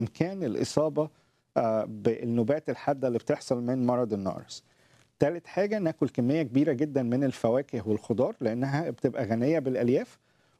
كان الإصابة آه، بالنوبات الحادة اللي بتحصل من مرض النقرس تالت حاجة ناكل كمية كبيرة جدا من الفواكه والخضار لأنها بتبقى غنية بالألياف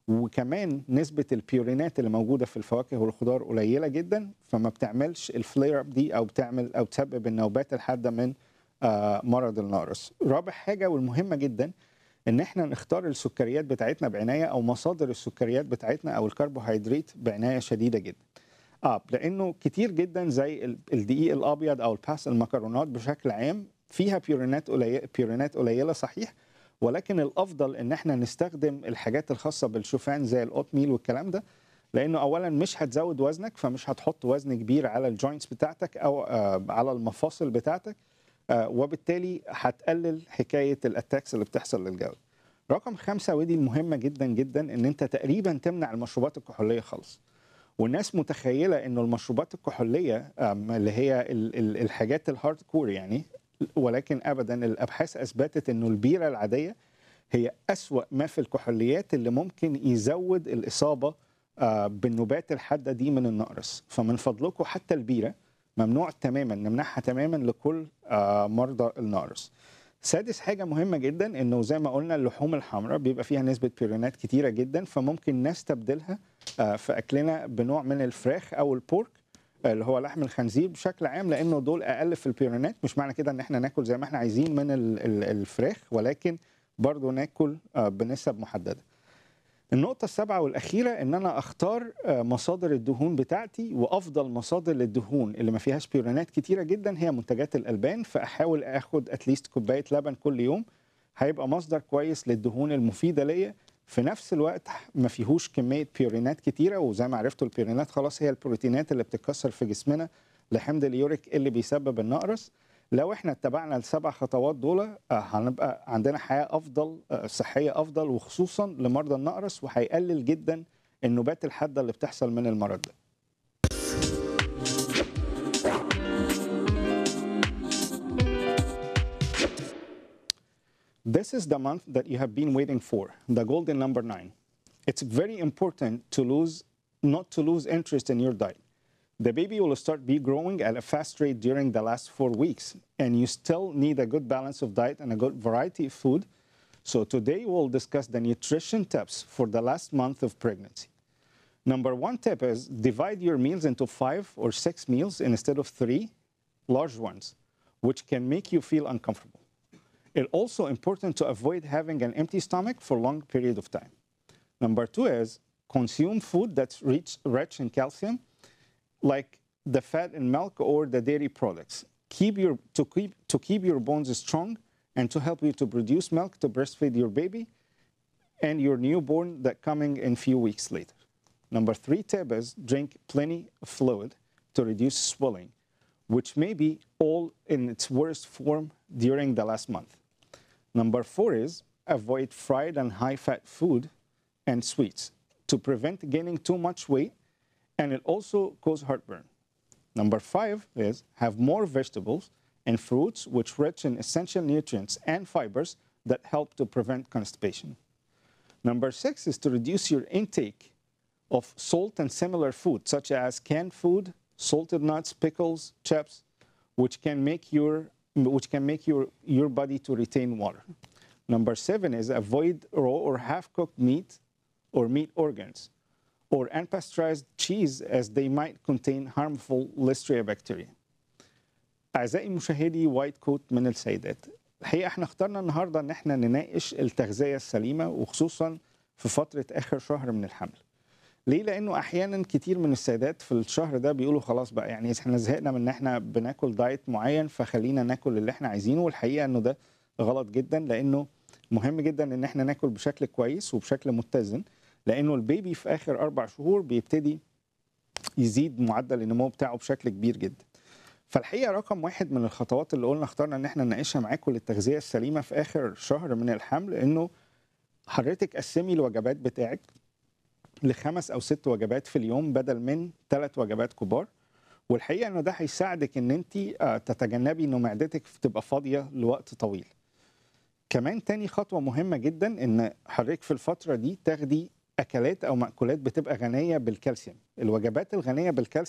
وكمان نسبة البيورينات اللي موجودة في الفواكه والخضار قليلة جدا فما بتعملش الفلير اب دي أو بتعمل أو تسبب النوبات الحادة من آه، مرض النقرس رابع حاجة والمهمة جدا ان احنا نختار السكريات بتاعتنا بعنايه او مصادر السكريات بتاعتنا او الكربوهيدرات بعنايه شديده جدا. اه لانه كتير جدا زي ال- الدقيق الابيض او الباس المكرونات بشكل عام فيها بيورينات قليله بيورينات قليله صحيح ولكن الافضل ان احنا نستخدم الحاجات الخاصه بالشوفان زي الاوت ميل والكلام ده لانه اولا مش هتزود وزنك فمش هتحط وزن كبير على الجوينتس بتاعتك او آه على المفاصل بتاعتك آه، وبالتالي هتقلل حكايه الاتاكس اللي بتحصل للجو. رقم خمسة ودي المهمة جدا جدا ان انت تقريبا تمنع المشروبات الكحولية خالص. والناس متخيلة انه المشروبات الكحولية آم، اللي هي ال- ال- الحاجات الهارد كور يعني ولكن ابدا الابحاث اثبتت انه البيرة العادية هي أسوأ ما في الكحوليات اللي ممكن يزود الإصابة آه، بالنوبات الحادة دي من النقرس فمن فضلكم حتى البيرة ممنوع تماما نمنعها تماما لكل آه، مرضى النقرس سادس حاجة مهمة جدا انه زي ما قلنا اللحوم الحمراء بيبقى فيها نسبة بيرونات كتيرة جدا فممكن نستبدلها آه، في اكلنا بنوع من الفراخ او البورك آه، اللي هو لحم الخنزير بشكل عام لانه دول اقل في البيرونات مش معنى كده ان احنا ناكل زي ما احنا عايزين من ال- ال- الفراخ ولكن برضو ناكل آه، بنسب محدده النقطة السابعة والأخيرة إن أنا أختار آه، مصادر الدهون بتاعتي وأفضل مصادر للدهون اللي ما فيهاش بيورينات كتيرة جدا هي منتجات الألبان فأحاول آخد أتليست كوباية لبن كل يوم هيبقى مصدر كويس للدهون المفيدة ليا في نفس الوقت ما فيهوش كمية بيورينات كتيرة وزي ما عرفتوا البيورينات خلاص هي البروتينات اللي بتتكسر في جسمنا لحمض اليوريك اللي بيسبب النقرس لو احنا اتبعنا السبع خطوات دول آه، هنبقى عندنا حياه افضل آه، صحيه افضل وخصوصا لمرضى النقرس وهيقلل جدا النوبات الحاده اللي بتحصل من المرض ده This is the month that you have been waiting for, the golden number nine. It's very important to lose, not to lose interest in your diet. The baby will start be growing at a fast rate during the last four weeks, and you still need a good balance of diet and a good variety of food. So today we'll discuss the nutrition tips for the last month of pregnancy. Number one tip is divide your meals into five or six meals instead of three large ones, which can make you feel uncomfortable. It's also important to avoid having an empty stomach for long period of time. Number two is consume food that's rich, rich in calcium, like the fat in milk or the dairy products. Keep your, to, keep, to keep your bones strong and to help you to produce milk to breastfeed your baby and your newborn that coming in few weeks later. Number three tip is drink plenty of fluid to reduce swelling, which may be all in its worst form during the last month. Number four is avoid fried and high fat food and sweets to prevent gaining too much weight and it also cause heartburn. Number five is have more vegetables and fruits which rich in essential nutrients and fibers that help to prevent constipation. Number six is to reduce your intake of salt and similar food, such as canned food, salted nuts, pickles, chips, which can make your which can make your, your body to retain water. Number seven is avoid raw or half-cooked meat or meat organs or unpasteurized cheese as they might contain harmful Listeria bacteria. أعزائي مشاهدي وايت كوت من السيدات الحقيقة احنا اخترنا النهاردة ان احنا نناقش التغذية السليمة وخصوصا في فترة آخر شهر من الحمل ليه؟ لأنه أحيانا كتير من السيدات في الشهر ده بيقولوا خلاص بقى يعني احنا زهقنا من ان احنا بناكل دايت معين فخلينا ناكل اللي احنا عايزينه والحقيقة انه ده غلط جدا لأنه مهم جدا ان احنا ناكل بشكل كويس وبشكل متزن لأنه البيبي في آخر أربع شهور بيبتدي يزيد معدل النمو بتاعه بشكل كبير جدا فالحقيقه رقم واحد من الخطوات اللي قلنا اخترنا ان احنا نناقشها معاكم للتغذيه السليمه في اخر شهر من الحمل انه حضرتك قسمي الوجبات بتاعك لخمس او ست وجبات في اليوم بدل من ثلاث وجبات كبار والحقيقه انه ده هيساعدك ان انت آه، تتجنبي انه معدتك تبقى فاضيه لوقت طويل كمان تاني خطوه مهمه جدا ان حضرتك في الفتره دي تاخدي اكلات او مأكولات بتبقى غنيه بالكالسيوم الوجبات الغنيه بالكالسيوم